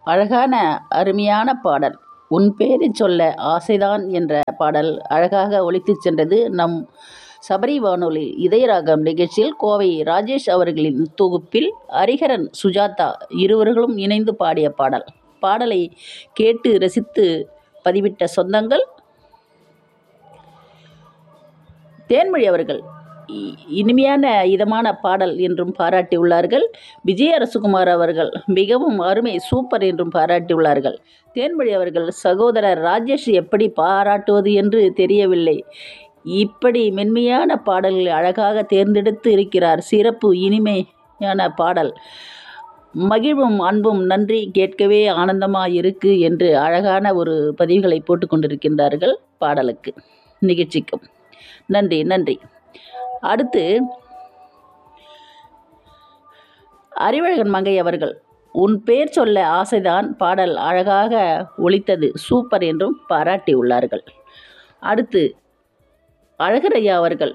அழகான அருமையான பாடல் உன் பேரைச் சொல்ல ஆசைதான் என்ற பாடல் அழகாக ஒலித்துச் சென்றது நம் சபரி வானொலி இதயராகம் நிகழ்ச்சியில் கோவை ராஜேஷ் அவர்களின் தொகுப்பில் ஹரிஹரன் சுஜாதா இருவர்களும் இணைந்து பாடிய பாடல் பாடலை கேட்டு ரசித்து பதிவிட்ட சொந்தங்கள் தேன்மொழி அவர்கள் இ- இனிமையான இதமான பாடல் என்றும் பாராட்டியுள்ளார்கள் விஜய அரசுகுமார் அவர்கள் மிகவும் அருமை சூப்பர் என்றும் பாராட்டியுள்ளார்கள் தேன்மொழி அவர்கள் சகோதரர் ராஜேஷ் எப்படி பாராட்டுவது என்று தெரியவில்லை இப்படி மென்மையான பாடல்களை அழகாக தேர்ந்தெடுத்து இருக்கிறார் சிறப்பு இனிமையான பாடல் மகிழ்வும் அன்பும் நன்றி கேட்கவே ஆனந்தமாக இருக்கு என்று அழகான ஒரு பதிவுகளை போட்டு கொண்டிருக்கின்றார்கள் பாடலுக்கு நிகழ்ச்சிக்கும் நன்றி நன்றி அடுத்து அறிவழகன் மங்கை அவர்கள் உன் பேர் சொல்ல ஆசைதான் பாடல் அழகாக ஒலித்தது சூப்பர் என்றும் பாராட்டியுள்ளார்கள் அடுத்து அழகரையா அவர்கள்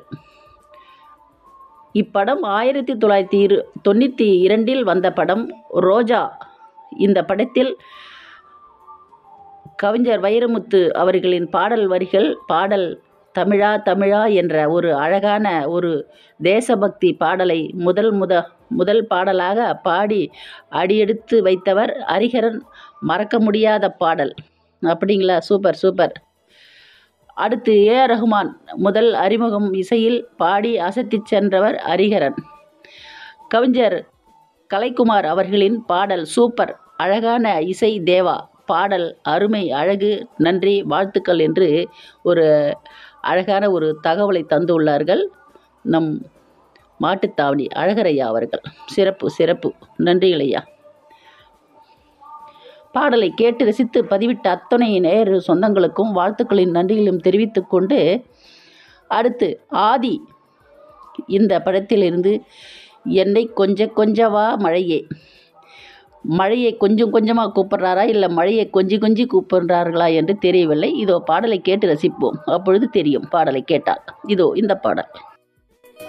இப்படம் ஆயிரத்தி தொள்ளாயிரத்தி இரு தொண்ணூற்றி இரண்டில் வந்த படம் ரோஜா இந்த படத்தில் கவிஞர் வைரமுத்து அவர்களின் பாடல் வரிகள் பாடல் தமிழா தமிழா என்ற ஒரு அழகான ஒரு தேசபக்தி பாடலை முதல் முத முதல் பாடலாக பாடி அடியெடுத்து வைத்தவர் ஹரிஹரன் மறக்க முடியாத பாடல் அப்படிங்களா சூப்பர் சூப்பர் அடுத்து ஏ ஆர் ரஹ்மான் முதல் அறிமுகம் இசையில் பாடி அசத்திச் சென்றவர் ஹரிஹரன் கவிஞர் கலைக்குமார் அவர்களின் பாடல் சூப்பர் அழகான இசை தேவா பாடல் அருமை அழகு நன்றி வாழ்த்துக்கள் என்று ஒரு அழகான ஒரு தகவலை தந்துள்ளார்கள் நம் மாட்டுத்தாவணி அழகரையா அவர்கள் சிறப்பு சிறப்பு நன்றிகள் ஐயா பாடலை கேட்டு ரசித்து பதிவிட்ட அத்தனை நேர் சொந்தங்களுக்கும் வாழ்த்துக்களின் நன்றிகளையும் தெரிவித்துக் கொண்டு அடுத்து ஆதி இந்த படத்திலிருந்து என்னை கொஞ்ச கொஞ்சவா மழையே மழையை கொஞ்சம் கொஞ்சமாக கூப்பிடுறாரா இல்லை மழையை கொஞ்சி கொஞ்சி கூப்பிடுறார்களா என்று தெரியவில்லை இதோ பாடலை கேட்டு ரசிப்போம் அப்பொழுது தெரியும் பாடலை கேட்டால் இதோ இந்த பாடல்